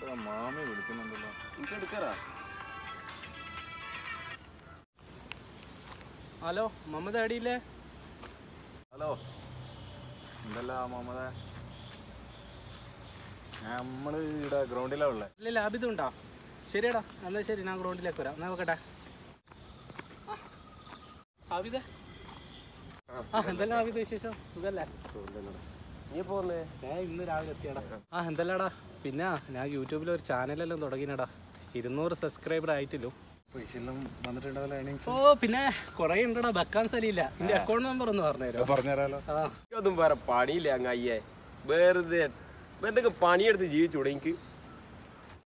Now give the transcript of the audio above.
മാമി വിളിക്കുന്നുണ്ടല്ലോ എനിക്ക് എടുക്കാറാ ഹലോ മമ്മദ് അടിയില്ലേ ഹലോ എന്തല്ല മുഹമ്മദേ നമ്മള് ഇവിടെ ഗ്രൗണ്ടിലാ ഉള്ളത് ഇല്ല ലാബിത് ഉണ്ടോ ശരിയടാ എന്നാ ശരി ഞാൻ ഗ്രൗണ്ടിലേക്ക് വരാം എന്നാ നോക്കട്ടെ ആബിദേ ആ എന്തെല്ലാം ആബിദ് വിശേഷം സുഖല്ലേ നീ പോന്നേ ഞാൻ ഇന്ന് രാവിലെ എത്തിയടാ ആ എന്തല്ലാടാ പിന്നെ ഞാൻ യൂട്യൂബിൽ ഒരു ചാനലെല്ലാം തുടങ്ങിനടാ ഇരുന്നൂറ് സബ്സ്ക്രൈബർ ആയിട്ടില്ലോ പൈസയെല്ലാം വന്നിട്ടുണ്ടാവില്ല ഏണിങ്സ് ഓ പിന്നെ കുറേ ഉണ്ടടാ വെക്കാൻ സ്ഥലമില്ല എന്റെ അക്കൗണ്ട് നമ്പർ ഒന്ന് പറഞ്ഞുതരോ പറഞ്ഞുതരാലോ ആ ഒന്നും വേറെ പണിയില്ല അങ്ങ് അയ്യേ വെറുതെ എന്തൊക്കെ പണിയെടുത്ത് ജീവിച്ചൂടെ എനിക്ക്